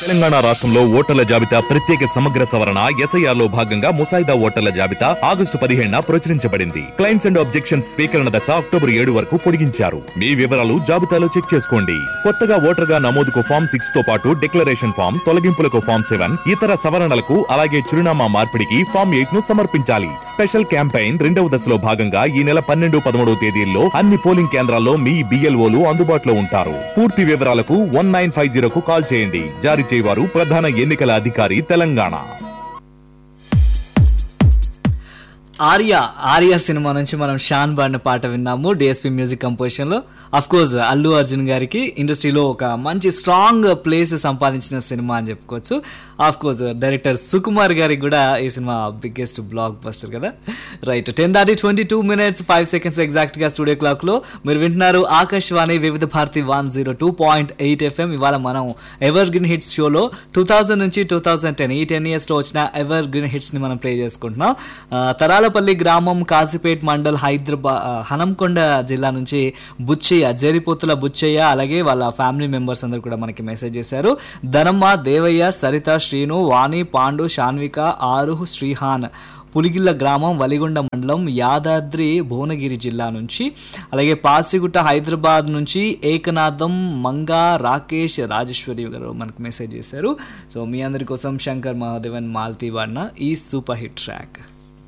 తెలంగాణ రాష్ట్రంలో ఓటర్ల జాబితా ప్రత్యేక సమగ్ర సవరణ ఎస్ఐఆర్ లో భాగంగా ముసాయిదా ఓటర్ల జాబితా ఆగస్టు పదిహేడున ప్రచురించబడింది క్లైమ్స్ అండ్ ఆబ్జెక్షన్స్ స్వీకరణ దశ అక్టోబర్ ఏడు వరకు పొడిగించారు మీ వివరాలు జాబితాలో చెక్ చేసుకోండి కొత్తగా ఓటర్ గా నమోదుకు ఫామ్ సిక్స్ తో పాటు డిక్లరేషన్ ఫామ్ తొలగింపులకు ఫామ్ సెవెన్ ఇతర సవరణలకు అలాగే చిరునామా మార్పిడికి ఫామ్ ఎయిట్ ను సమర్పించాలి స్పెషల్ క్యాంపెయిన్ రెండవ దశలో భాగంగా ఈ నెల పన్నెండు పదమూడవ తేదీల్లో అన్ని పోలింగ్ కేంద్రాల్లో మీ బిఎల్ఓలు అందుబాటులో ఉంటారు పూర్తి వివరాలకు వన్ నైన్ ఫైవ్ జీరోకు కాల్ చేయండి జారీ చేయవారు ప్రధాన ఎన్నికల అధికారి తెలంగాణ ఆర్య ఆర్య సినిమా నుంచి మనం షాన్ బాడిన పాట విన్నాము డిఎస్పి మ్యూజిక్ కంపోజిషన్లో అఫ్ కోర్స్ అల్లు అర్జున్ గారికి ఇండస్ట్రీలో ఒక మంచి స్ట్రాంగ్ ప్లేస్ సంపాదించిన సినిమా అని చెప్పుకోవచ్చు ఆఫ్ కోర్స్ డైరెక్టర్ సుకుమార్ గారికి కూడా ఈ సినిమా బిగ్గెస్ట్ బ్లాక్ బస్టర్ కదా రైట్ టెన్ దాటి twenty two minutes five seconds ఎగ్జాక్ట్గా స్టూడియో క్లాక్లో మీరు వింటున్నారు Akashvani Vividh Bharati one zero two point eight FM ఇవాళ మనం ఎవర్ గ్రీన్ హిట్స్ షోలో టూ థౌజండ్ నుంచి టూ థౌజండ్ టెన్ ఈ టెన్ ఇయర్స్లో వచ్చిన ఎవర్ గ్రీన్ హిట్స్ని మనం ప్లే చేసుకుంటున్నాం ఆ, తరాలపల్లి గ్రామం కాజీపేట్ మండల్ హైదరాబాద్ హనంకొండ జిల్లా నుంచి బుచ్చయ్య జేరిపోతుల బుచ్చయ్య అలాగే వాళ్ళ ఫ్యామిలీ మెంబర్స్ అందరు కూడా మనకి మెసేజ్ చేశారు ధనమ్మ దేవయ్య సరిత శ్రీను వాణి పాండు శాన్విక ఆరుహ్ శ్రీహాన్ పులిగిల్ల గ్రామం వలిగొండ మండలం యాదాద్రి భువనగిరి జిల్లా నుంచి అలాగే పాసిగుట్ట హైదరాబాద్ నుంచి ఏకనాథం మంగా రాకేష్ రాజేశ్వరి గారు మనకు మెసేజ్ చేశారు సో మీ అందరి కోసం శంకర్ మహాదేవన్ మాల్తీ వాడిన ఈ సూపర్ హిట్ ట్రాక్